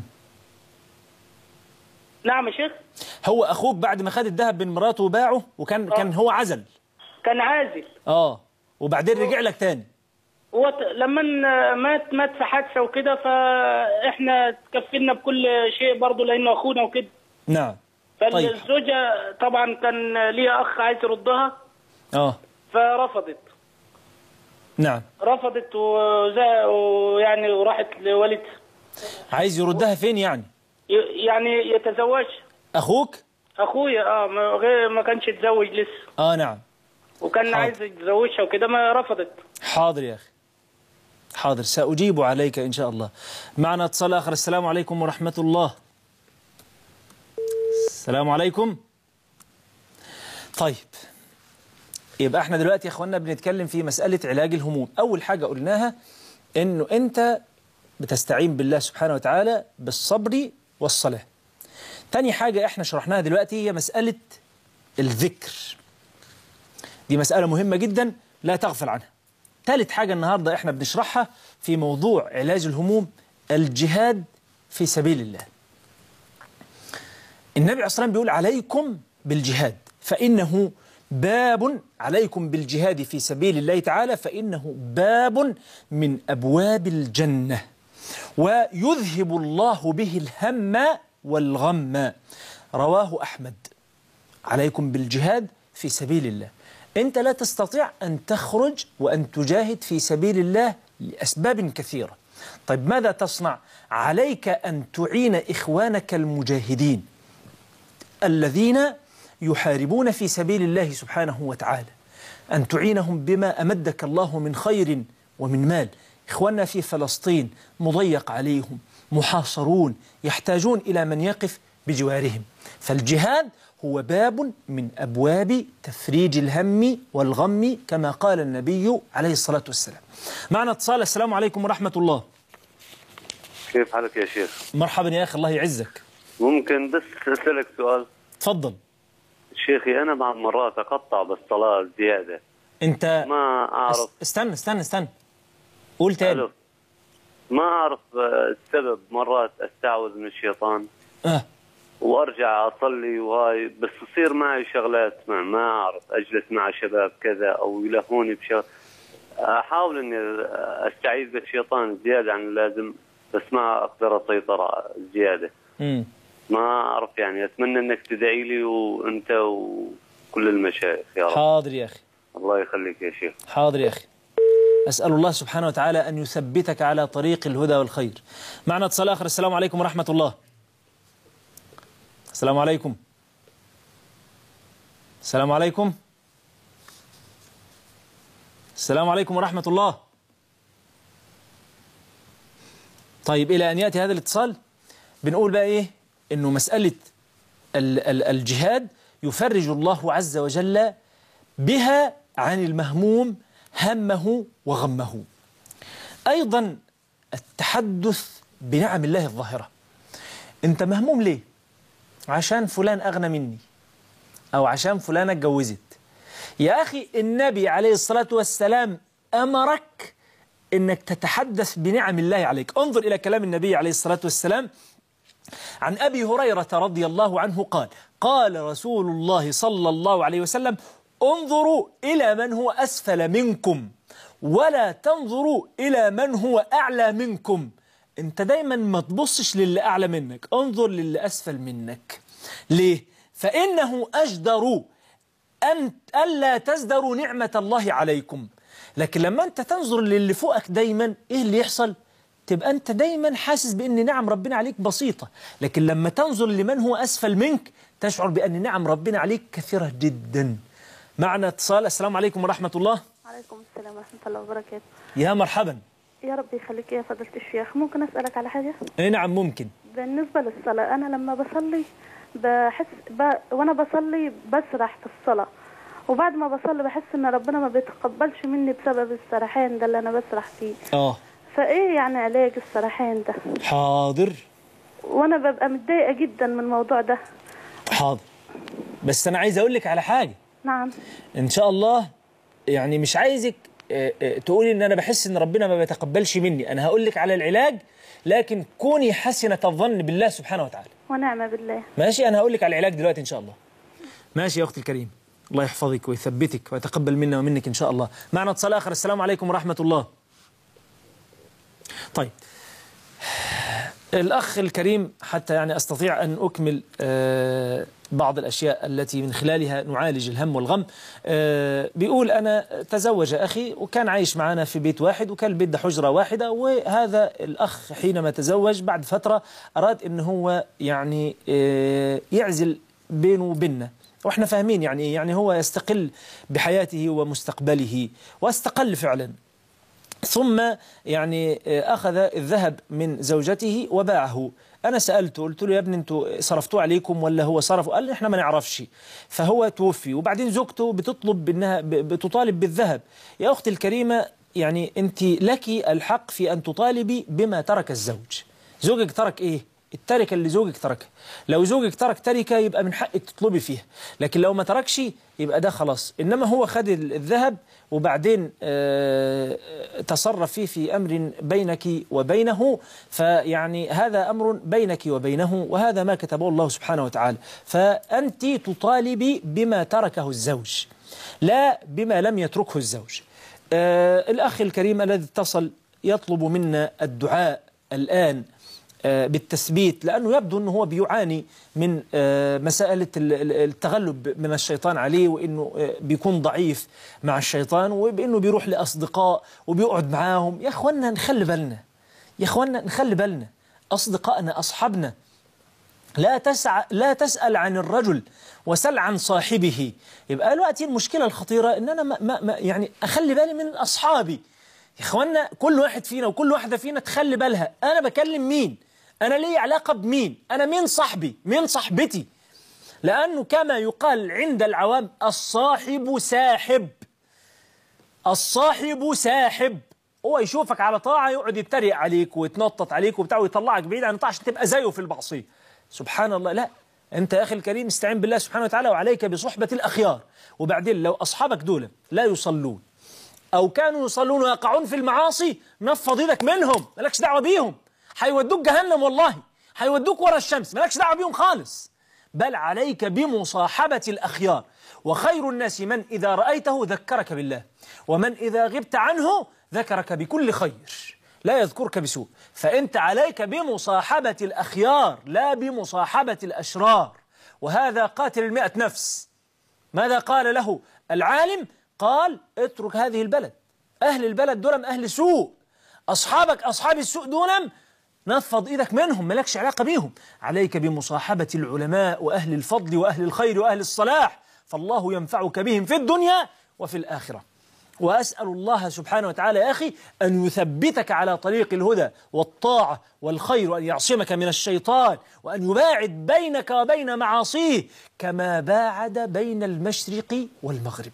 نعم يا شيخ
هو أخوك بعد ما خد الذهب من مراته وباعه وكان كان هو عزل
كان عازل
اه وبعدين رجع لك تاني
هو ت- لما ن- مات مات في حادثة وكده فإحنا تكفلنا بكل شيء برضه لأنه أخونا وكده
نعم طيب
فالزوجة طبعا كان ليها أخ عايز يردها
اه
فرفضت
نعم
رفضت وزا- ويعني وراحت لوالدها
عايز يردها فين يعني
ي- يعني يتزوج
أخوك
أخويا اه ما غير ما كانش اتزوج لسه
اه نعم
وكان
حاضر.
عايز يتزوجها وكده ما رفضت
حاضر يا أخي حاضر سأجيب عليك إن شاء الله معنا اتصال آخر السلام عليكم ورحمة الله السلام عليكم طيب يبقى احنا دلوقتي يا اخوانا بنتكلم في مسألة علاج الهموم أول حاجة قلناها انه انت بتستعين بالله سبحانه وتعالى بالصبر والصلاة تاني حاجة احنا شرحناها دلوقتي هي مسألة الذكر دي مسألة مهمة جدا لا تغفل عنها ثالث حاجة النهاردة احنا بنشرحها في موضوع علاج الهموم الجهاد في سبيل الله النبي عليه الصلاة والسلام بيقول عليكم بالجهاد فإنه باب عليكم بالجهاد في سبيل الله تعالى فإنه باب من أبواب الجنة ويذهب الله به الهم والغم رواه أحمد عليكم بالجهاد في سبيل الله أنت لا تستطيع أن تخرج وأن تجاهد في سبيل الله لأسباب كثيرة طيب ماذا تصنع؟ عليك أن تعين إخوانك المجاهدين الذين يحاربون في سبيل الله سبحانه وتعالى أن تعينهم بما أمدك الله من خير ومن مال إخواننا في فلسطين مضيق عليهم محاصرون يحتاجون إلى من يقف بجوارهم فالجهاد هو باب من أبواب تفريج الهم والغم كما قال النبي عليه الصلاة والسلام معنا اتصال السلام عليكم ورحمة الله
كيف حالك يا شيخ؟
مرحبا يا أخي الله يعزك
ممكن بس أسألك سؤال
تفضل
شيخي أنا بعض مرات أقطع بالصلاة زيادة
أنت
ما أعرف
استنى استنى استنى قول تاني
ألو. ما أعرف آه، السبب مرات أستعوذ من الشيطان
آه.
وارجع اصلي وهاي بس تصير معي شغلات مع ما اعرف اجلس مع شباب كذا او يلهوني بشغل احاول اني استعيذ بالشيطان زياده عن اللازم بس ما اقدر اسيطر زياده
مم.
ما اعرف يعني اتمنى انك تدعي لي وانت وكل المشايخ يا رب
حاضر يا أخي
الله يخليك يا شيخ
حاضر يا أخي أسأل الله سبحانه وتعالى أن يثبتك على طريق الهدى والخير معنا اتصال آخر السلام عليكم ورحمة الله السلام عليكم السلام عليكم السلام عليكم ورحمة الله طيب إلى أن يأتي هذا الاتصال بنقول بقى إيه إنه مسألة ال- ال- الجهاد يفرج الله عز وجل بها عن المهموم همه وغمه أيضا التحدث بنعم الله الظاهرة أنت مهموم ليه؟ عشان فلان أغنى مني أو عشان فلانة اتجوزت يا أخي النبي عليه الصلاة والسلام أمرك أنك تتحدث بنعم الله عليك انظر إلى كلام النبي عليه الصلاة والسلام عن أبي هريرة رضي الله عنه قال قال رسول الله صلى الله عليه وسلم انظروا إلى من هو أسفل منكم ولا تنظروا إلى من هو أعلى منكم أنت دايما ما تبصش للي أعلى منك انظر للي أسفل منك ليه؟ فإنه أجدر أن ألا تزدروا نعمة الله عليكم لكن لما أنت تنظر للي فوقك دايما إيه اللي يحصل؟ تبقى أنت دايما حاسس بأن نعم ربنا عليك بسيطة لكن لما تنظر لمن هو أسفل منك تشعر بأن نعم ربنا عليك كثيرة جدا معنا اتصال السلام عليكم ورحمة الله
عليكم السلام ورحمة الله وبركاته
يا مرحبا
يا رب يخليك يا فضيلة الشيخ ممكن أسألك على حاجة
اي نعم ممكن
بالنسبة للصلاة أنا لما بصلي بحس ب... وأنا بصلي بسرح في الصلاة وبعد ما بصلي بحس إن ربنا ما بيتقبلش مني بسبب السرحان ده اللي أنا بسرح فيه
اه
فإيه يعني علاج السرحان ده
حاضر
وأنا ببقى متضايقة جدا من الموضوع ده
حاضر بس أنا عايز أقول لك على حاجة
نعم
إن شاء الله يعني مش عايزك آه، آه، تقولي إن أنا بحس إن ربنا ما بيتقبلش مني أنا هقول لك على العلاج لكن كوني حسنة الظن بالله سبحانه وتعالى
ونعم بالله
ماشي أنا هقول لك على العلاج دلوقتي إن شاء الله ماشي يا أختي الكريم الله يحفظك ويثبتك ويتقبل منا ومنك إن شاء الله معنا اتصال آخر السلام عليكم ورحمة الله طيب الأخ الكريم حتى يعني أستطيع أن أكمل آه، بعض الأشياء التي من خلالها نعالج الهم والغم آه، بيقول أنا تزوج أخي وكان عايش معنا في بيت واحد وكان البيت ده حجرة واحدة وهذا الأخ حينما تزوج بعد فترة أراد أن هو يعني آه، يعزل بينه وبيننا واحنا فاهمين يعني إيه؟ يعني هو يستقل بحياته ومستقبله واستقل فعلا ثم يعني أخذ الذهب من زوجته وباعه أنا سألته قلت له يا ابني أنتوا صرفتوه عليكم ولا هو صرفه قال لي إحنا ما نعرفش فهو توفي وبعدين زوجته بتطلب بأنها ب- بتطالب بالذهب يا أختي الكريمة يعني أنت لك الحق في أن تطالبي بما ترك الزوج زوجك ترك إيه التركة اللي زوجك تركها لو زوجك ترك تركة يبقى من حقك تطلبي فيها لكن لو ما تركش يبقى ده خلاص إنما هو خد ال- الذهب وبعدين آه، تصرف فيه في أمر بينك وبينه فيعني هذا أمر بينك وبينه وهذا ما كتبه الله سبحانه وتعالى فأنت تطالبي بما تركه الزوج لا بما لم يتركه الزوج آه، الأخ الكريم الذي اتصل يطلب منا الدعاء الآن آه، بالتثبيت لأنه يبدو أنه هو بيعاني من آه، مسألة ال- ال- التغلب من الشيطان عليه وأنه آه، بيكون ضعيف مع الشيطان وبأنه بيروح لأصدقاء وبيقعد معاهم يا أخوانا نخلي بالنا يا أخوانا نخلي بالنا أصدقائنا أصحابنا لا تسع لا تسأل عن الرجل وسل عن صاحبه يبقى دلوقتي المشكلة الخطيرة إن أنا ما ما ما يعني أخلي بالي من أصحابي يا إخوانا كل واحد فينا وكل واحدة فينا تخلي بالها أنا بكلم مين أنا لي علاقة بمين أنا مين صاحبي مين صاحبتي لأنه كما يقال عند العوام الصاحب ساحب الصاحب ساحب هو يشوفك على طاعة يقعد يتريق عليك ويتنطط عليك وبتاع ويطلعك بعيد عن الطاعة عشان تبقى زيه في المعصية سبحان الله لا أنت يا أخي الكريم استعين بالله سبحانه وتعالى وعليك بصحبة الأخيار وبعدين لو أصحابك دول لا يصلون أو كانوا يصلون ويقعون في المعاصي نفض ايدك منهم مالكش دعوة بيهم هيودوك جهنم والله هيودوك ورا الشمس مالكش دعوة بيهم خالص بل عليك بمصاحبة الأخيار وخير الناس من إذا رأيته ذكرك بالله ومن إذا غبت عنه ذكرك بكل خير لا يذكرك بسوء فأنت عليك بمصاحبة الأخيار لا بمصاحبة الأشرار وهذا قاتل المئة نفس ماذا قال له العالم قال اترك هذه البلد أهل البلد دولم أهل سوء أصحابك أصحاب السوء دولم نفض إيدك منهم ملكش علاقة بيهم عليك بمصاحبة العلماء وأهل الفضل وأهل الخير وأهل الصلاح فالله ينفعك بهم في الدنيا وفي الآخرة وأسأل الله سبحانه وتعالى يا أخي أن يثبتك على طريق الهدى والطاعة والخير وأن يعصمك من الشيطان وأن يباعد بينك وبين معاصيه كما باعد بين المشرق والمغرب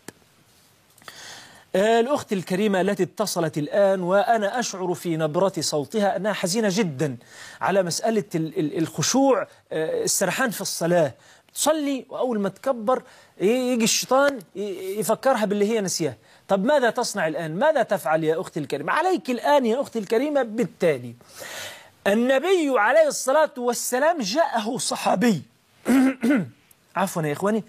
آه، الأخت الكريمة التي اتصلت الآن وأنا أشعر في نبرة صوتها أنها حزينة جدا على مسألة ال- ال- الخشوع آه، السرحان في الصلاة تصلي وأول ما تكبر ي- يجي الشيطان ي- يفكرها باللي هي نسياه طب ماذا تصنع الآن ماذا تفعل يا أختي الكريمة عليك الآن يا أختي الكريمة بالتالي النبي عليه الصلاة والسلام جاءه صحابي عفوا يا إخواني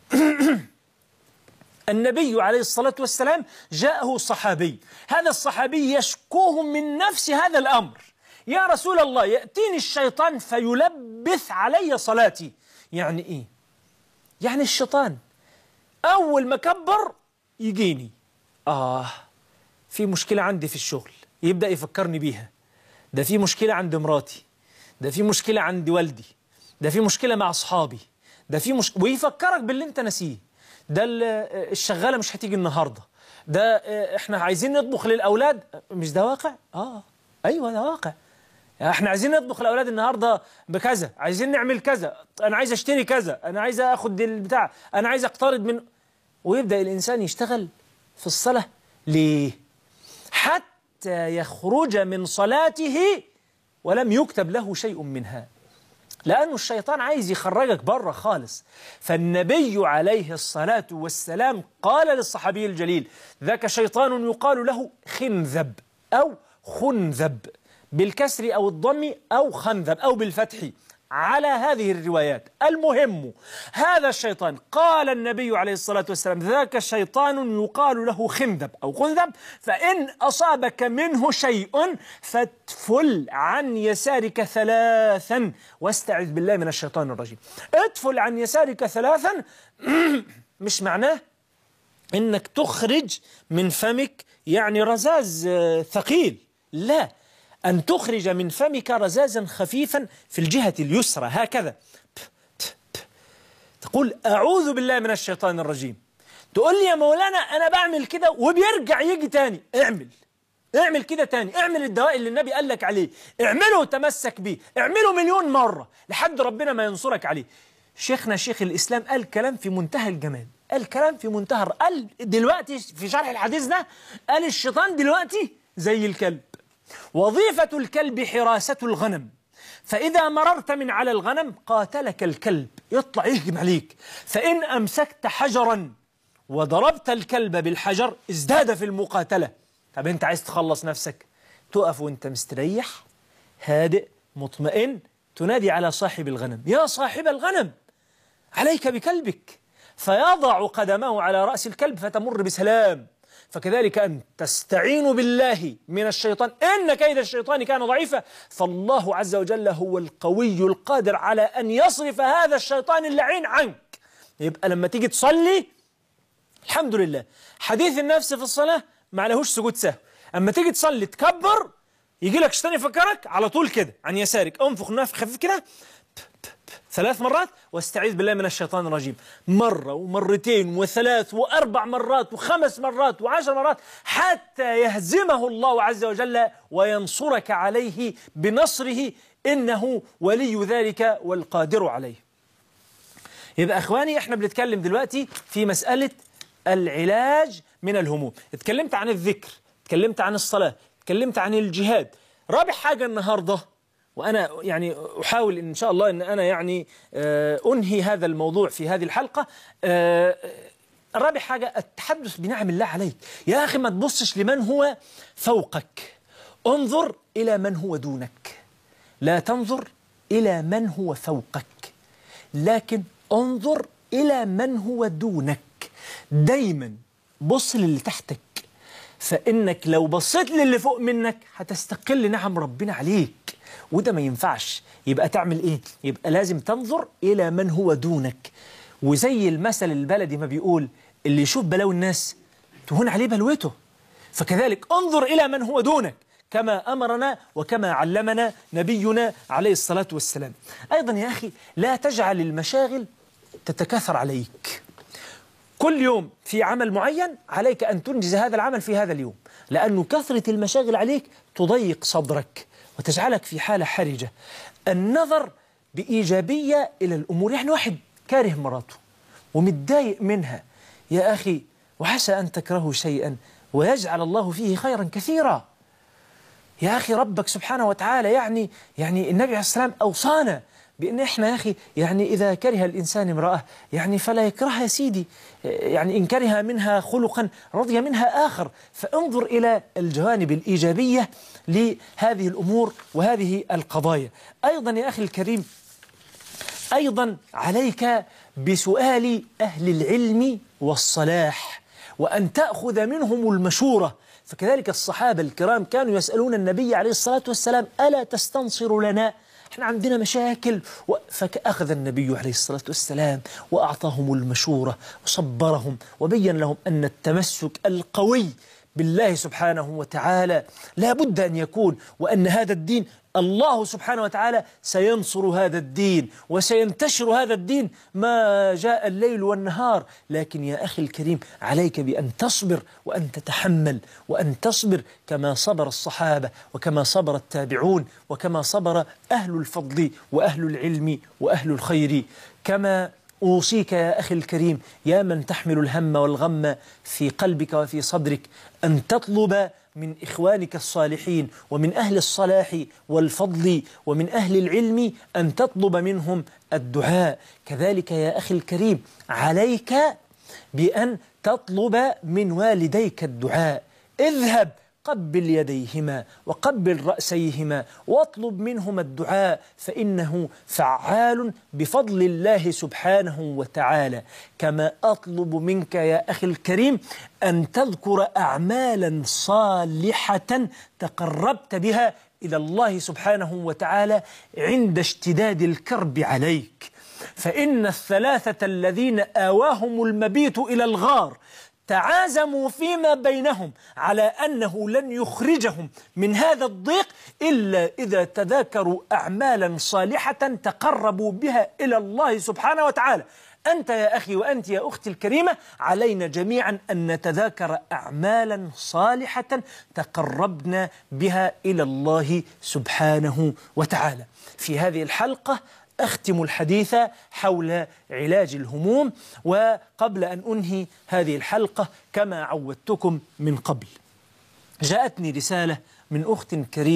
النبي عليه الصلاة والسلام جاءه صحابي هذا الصحابي يشكوه من نفس هذا الأمر يا رسول الله يأتيني الشيطان فيلبث علي صلاتي يعني إيه؟ يعني الشيطان أول ما كبر يجيني آه في مشكلة عندي في الشغل يبدأ يفكرني بيها ده في مشكلة عند مراتي ده في مشكلة عند والدي ده في مشكلة مع أصحابي ده في مش... ويفكرك باللي انت نسيه ده ال- الشغالة مش هتيجي النهاردة ده اه، احنا عايزين نطبخ للأولاد مش ده واقع؟ اه ايوه ده واقع احنا عايزين نطبخ للأولاد النهاردة بكذا عايزين نعمل كذا انا عايز اشتري كذا انا عايز اخد البتاع انا عايز اقترض من ويبدأ الإنسان يشتغل في الصلاة ليه؟ حتى يخرج من صلاته ولم يكتب له شيء منها لأنه الشيطان عايز يخرجك بره خالص فالنبي عليه الصلاة والسلام قال للصحابي الجليل ذاك شيطان يقال له خنذب أو خنذب بالكسر أو الضم أو خنذب أو بالفتح على هذه الروايات المهم هذا الشيطان قال النبي عليه الصلاة والسلام ذاك شيطان يقال له خنذب أو خنذب فإن أصابك منه شيء فاتفل عن يسارك ثلاثا واستعذ بالله من الشيطان الرجيم اتفل عن يسارك ثلاثا مش معناه انك تخرج من فمك يعني رزاز آه، ثقيل لا أن تخرج من فمك رزازا خفيفا في الجهة اليسرى هكذا تقول أعوذ بالله من الشيطان الرجيم تقول لي يا مولانا أنا بعمل كده وبيرجع يجي تاني اعمل اعمل كده تاني اعمل الدواء اللي النبي قال لك عليه اعمله وتمسك بيه اعمله مليون مرة لحد ربنا ما ينصرك عليه شيخنا شيخ الإسلام قال كلام في منتهى الجمال قال كلام في منتهى الر- قال دلوقتي في شرح الحديث ده قال الشيطان دلوقتي زي الكلب وظيفة الكلب حراسة الغنم فإذا مررت من على الغنم قاتلك الكلب يطلع يهجم عليك فإن أمسكت حجرا وضربت الكلب بالحجر ازداد في المقاتلة طب أنت عايز تخلص نفسك تقف وأنت مستريح هادئ مطمئن تنادي على صاحب الغنم يا صاحب الغنم عليك بكلبك فيضع قدمه على رأس الكلب فتمر بسلام فكذلك أن تستعين بالله من الشيطان إن كيد الشيطان كان ضعيفا فالله عز وجل هو القوي القادر على أن يصرف هذا الشيطان اللعين عنك يبقى لما تيجي تصلي الحمد لله حديث النفس في الصلاة ما لهوش سجود سهو أما تيجي تصلي تكبر يجي لك شيطان يفكرك على طول كده عن يسارك انفخ نفخ خفيف كده ثلاث مرات واستعيذ بالله من الشيطان الرجيم مرة ومرتين وثلاث وأربع مرات وخمس مرات وعشر مرات حتى يهزمه الله عز وجل وينصرك عليه بنصره إنه ولي ذلك والقادر عليه يبقى أخواني إحنا بنتكلم دلوقتي في مسألة العلاج من الهموم اتكلمت عن الذكر اتكلمت عن الصلاة اتكلمت عن الجهاد رابع حاجة النهاردة وأنا يعني أحاول إن شاء الله أن أنا يعني آه أنهي هذا الموضوع في هذه الحلقة آه رابع حاجة التحدث بنعم الله عليك يا أخي ما تبصش لمن هو فوقك انظر إلى من هو دونك لا تنظر إلى من هو فوقك لكن انظر إلى من هو دونك دايما بص للي تحتك فإنك لو بصيت للي فوق منك هتستقل نعم ربنا عليك وده ما ينفعش يبقى تعمل ايه يبقى لازم تنظر الى من هو دونك وزي المثل البلدي ما بيقول اللي يشوف بلاوي الناس تهون عليه بلوته فكذلك انظر الى من هو دونك كما امرنا وكما علمنا نبينا عليه الصلاه والسلام ايضا يا اخي لا تجعل المشاغل تتكاثر عليك كل يوم في عمل معين عليك ان تنجز هذا العمل في هذا اليوم لانه كثره المشاغل عليك تضيق صدرك وتجعلك في حالة حرجة النظر بإيجابية إلى الأمور يعني واحد كاره مراته ومتضايق منها يا أخي وعسى أن تكرهوا شيئا ويجعل الله فيه خيرا كثيرا يا أخي ربك سبحانه وتعالى يعني يعني النبي عليه السلام أوصانا بأن إحنا يا أخي يعني إذا كره الإنسان امرأة يعني فلا يكرهها يا سيدي يعني إن كره منها خلقا رضي منها آخر فانظر إلى الجوانب الإيجابية لهذه الأمور وهذه القضايا أيضا يا أخي الكريم أيضا عليك بسؤال أهل العلم والصلاح وأن تأخذ منهم المشورة فكذلك الصحابة الكرام كانوا يسألون النبي عليه الصلاة والسلام ألا تستنصر لنا احنا عندنا مشاكل فأخذ النبي عليه الصلاة والسلام وأعطاهم المشورة وصبرهم وبين لهم أن التمسك القوي بالله سبحانه وتعالى لا بد أن يكون وأن هذا الدين الله سبحانه وتعالى سينصر هذا الدين وسينتشر هذا الدين ما جاء الليل والنهار لكن يا أخي الكريم عليك بأن تصبر وأن تتحمل وأن تصبر كما صبر الصحابة وكما صبر التابعون وكما صبر أهل الفضل وأهل العلم وأهل الخير كما أوصيك يا أخي الكريم يا من تحمل الهم والغم في قلبك وفي صدرك أن تطلب من إخوانك الصالحين ومن أهل الصلاح والفضل ومن أهل العلم أن تطلب منهم الدعاء كذلك يا أخي الكريم عليك بأن تطلب من والديك الدعاء اذهب قبل يديهما وقبل رأسيهما واطلب منهما الدعاء فإنه فعال بفضل الله سبحانه وتعالى كما أطلب منك يا أخي الكريم أن تذكر أعمالا صالحة تقربت بها إلى الله سبحانه وتعالى عند اشتداد الكرب عليك فإن الثلاثة الذين آواهم المبيت إلى الغار تعازموا فيما بينهم على أنه لن يخرجهم من هذا الضيق إلا إذا تذاكروا أعمالا صالحة تقربوا بها إلى الله سبحانه وتعالى أنت يا أخي وأنت يا أختي الكريمة علينا جميعا أن نتذاكر أعمالا صالحة تقربنا بها إلى الله سبحانه وتعالى في هذه الحلقة أختم الحديث حول علاج الهموم وقبل أن أنهي هذه الحلقة كما عودتكم من قبل جاءتني رسالة من أخت كريمة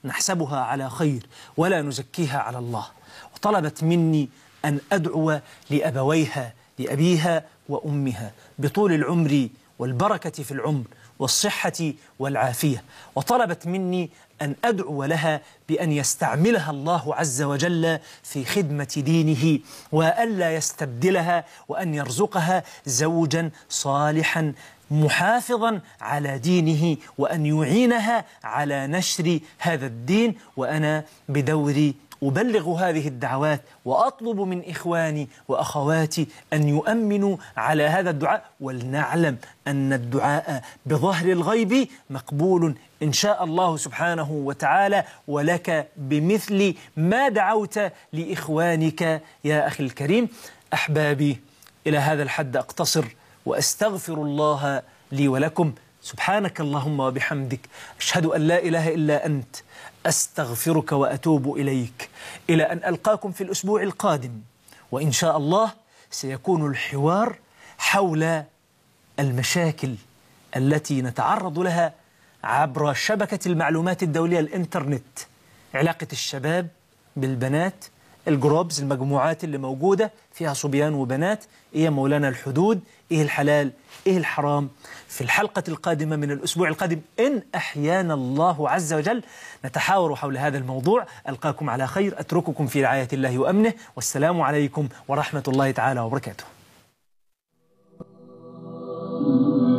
نحسبها على خير ولا نزكيها على الله وطلبت مني أن أدعو لأبويها لأبيها وأمها بطول العمر والبركة في العمر والصحة والعافية وطلبت مني أن أدعو لها بأن يستعملها الله عز وجل في خدمة دينه وألا يستبدلها وأن يرزقها زوجا صالحا محافظا على دينه وأن يعينها على نشر هذا الدين وأنا بدوري أبلغ هذه الدعوات وأطلب من إخواني وأخواتي أن يؤمنوا على هذا الدعاء ولنعلم أن الدعاء بظهر الغيب مقبول إن شاء الله سبحانه وتعالى ولك بمثل ما دعوت لإخوانك يا أخي الكريم أحبابي إلى هذا الحد أقتصر وأستغفر الله لي ولكم سبحانك اللهم وبحمدك أشهد أن لا إله إلا أنت أستغفرك وأتوب إليك إلى أن ألقاكم في الأسبوع القادم وإن شاء الله سيكون الحوار حول المشاكل التي نتعرض لها عبر شبكة المعلومات الدولية الإنترنت علاقة الشباب بالبنات الجروبز المجموعات اللي موجودة فيها صبيان وبنات إيه مولانا الحدود إيه الحلال إيه الحرام في الحلقة القادمة من الأسبوع القادم إن أحيانا الله عز وجل نتحاور حول هذا الموضوع ألقاكم على خير أترككم في رعاية الله وأمنه والسلام عليكم ورحمة الله تعالى وبركاته